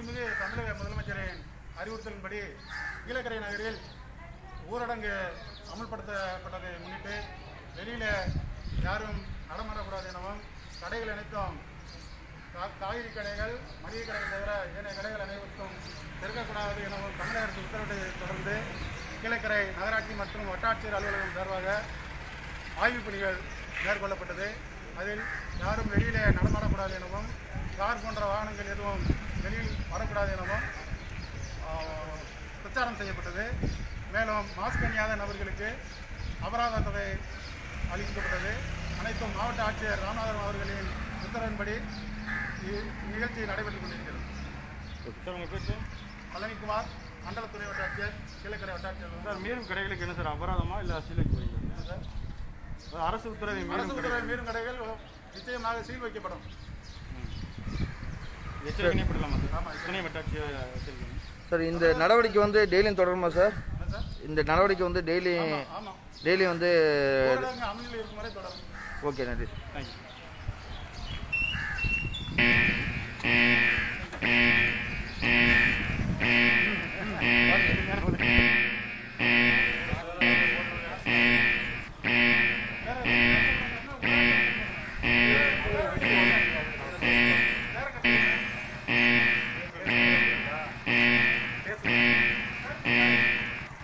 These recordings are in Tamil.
மாண்புமிகு தமிழக முதலமைச்சரின் அறிவுறுத்தலின்படி கீழக்கரை நகரில் ஊரடங்கு அமல்படுத்தப்பட்டதை முன்னிட்டு வெளியில யாரும் நடமாடக்கூடாது எனவும் கடைகள் அனைத்தும் கா- காய்கறி கடைகள் மளிகை கடைகள் தவிர ஏனைய கடைகள் அனைவருக்கும் திறக்கக்கூடாது எனவும் தமிழக அரசு உத்தரவிட்டதை தொடர்ந்து கீழக்கரை நகராட்சி மற்றும் வட்டாட்சியர் அலுவலகம் சார்பாக ஆய்வுப் பணிகள் மேற்கொள்ளப்பட்டது அதில் யாரும் வெளியிலே நடமாடக்கூடாது எனவும் கார் போன்ற வாகனங்கள் எதுவும் வெளியில் வரக்கூடாது எனவும் ஆஹ், பிரச்சாரம் செய்யப்பட்டது மேலும் மாஸ்க் அணியாத நபர்களுக்கு அபராத தொகை அளிக்கப்பட்டது அனைத்தும் மாவட்ட ஆட்சியர் ராமநாதபுரம் அவர்களின் உத்தரவின்படி இ- நிகழ்ச்சி நடைபெற்றுக் கொண்டிருக்கிறது சார் உங்கள் பேர் சார் பழனிக்குமார் மண்டல துணை வட்டாட்சியர் கீழக்கரை வட்டாட்சியர் சார் மீறும் கடைகளுக்கு என்ன சார் அபராதமா இல்லை சீலைக்கு போறீங்க சார் சார், அரசு உத்தரவை அரசு மீறும் கடை உத்தரவை மீறும் கடைகள் நிச்சயமாக சீல் வைக்கப்படும் எச்சரிக்கைப்படலாமா சார் ஆமாம். துணை வட்டாட்சியை வச்சிருக்கீங்க சார் இந்த நடவடிக்கை வந்து டெய்லியும் தொடருமா சார் என்ன சார் இந்த நடவடிக்கை வந்து டெய்லி ஆமாம் டெய்லி வந்து ஊரடங்கு அமலில் இருக்கும் வரை தொடரும் ஓகே நன்றி சார் தேங்க்யூ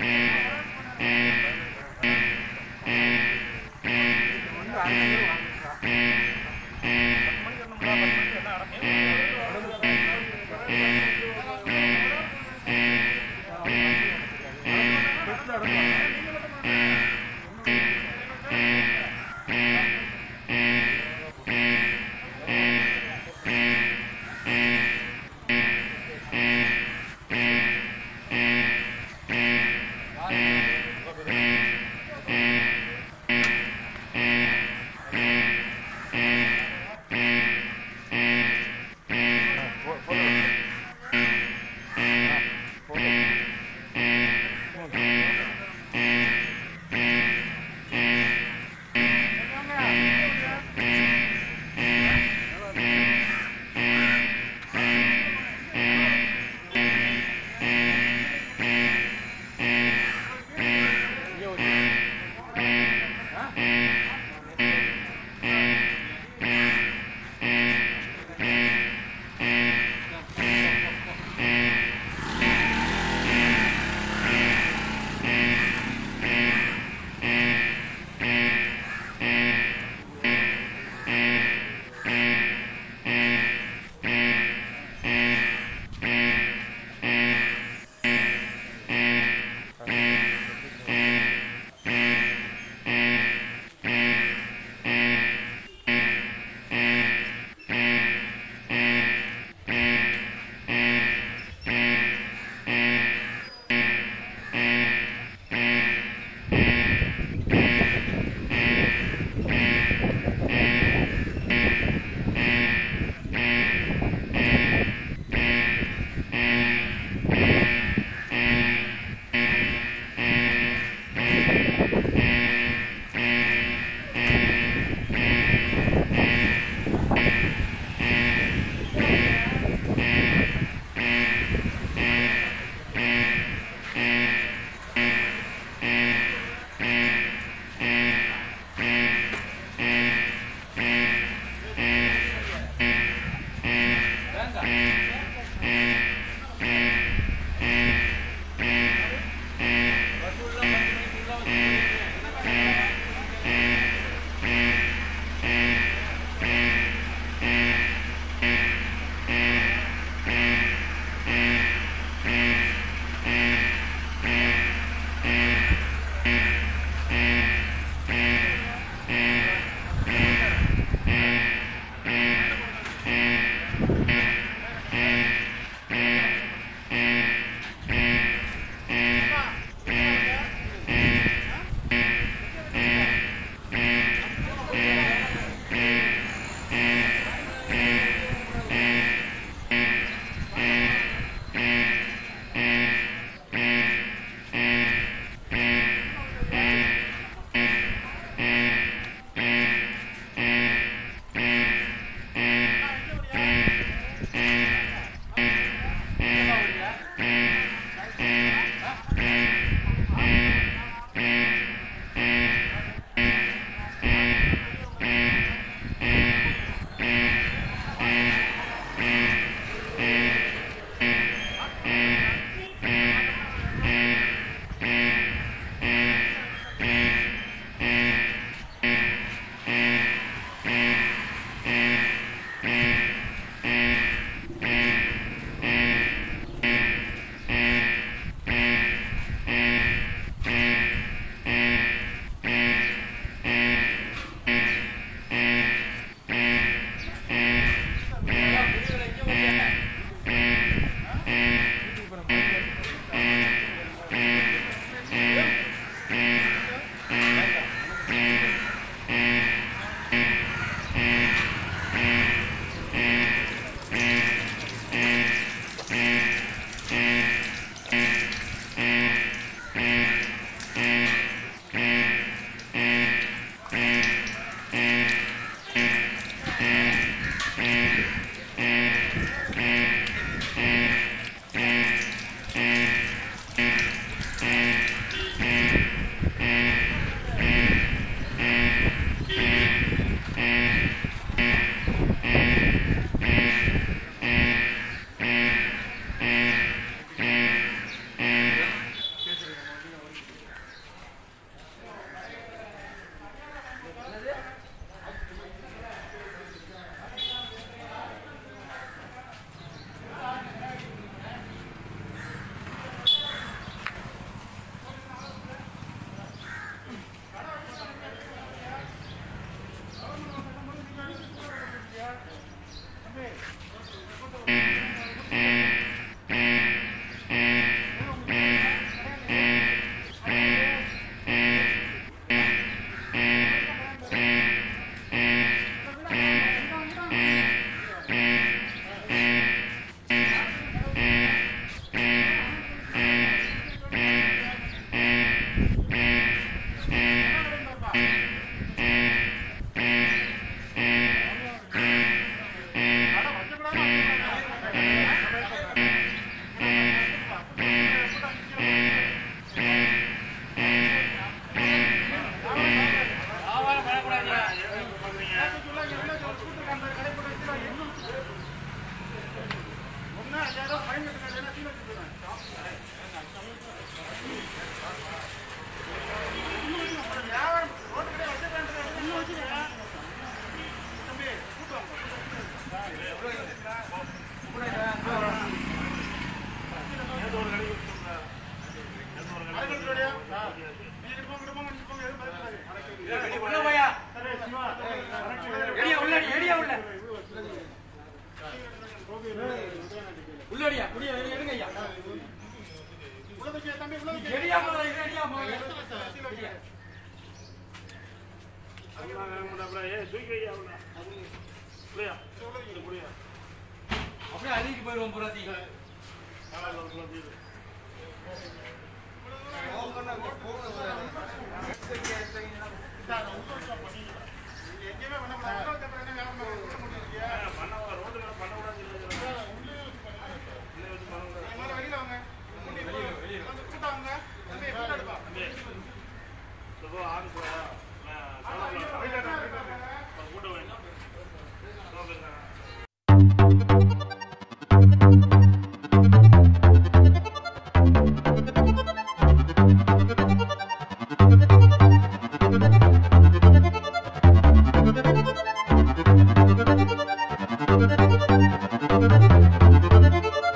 வந்து உள்ளடியா குடியா எடுங்க ஐயா எடியா முதல்ல இது எடியா முதல்ல அப்படியே அழுகி போயிடுவோம் புறாத்தி எங்கேயுமே பண்ணக்கூடாது அப்புறம் என்ன வியாபாரம் பண்ணுறீங்க முதல்ல வெளியில வாங்க வந்து கூட்டம் வாங்க தம்பி கூட்டம் எடுப்பா Thank you.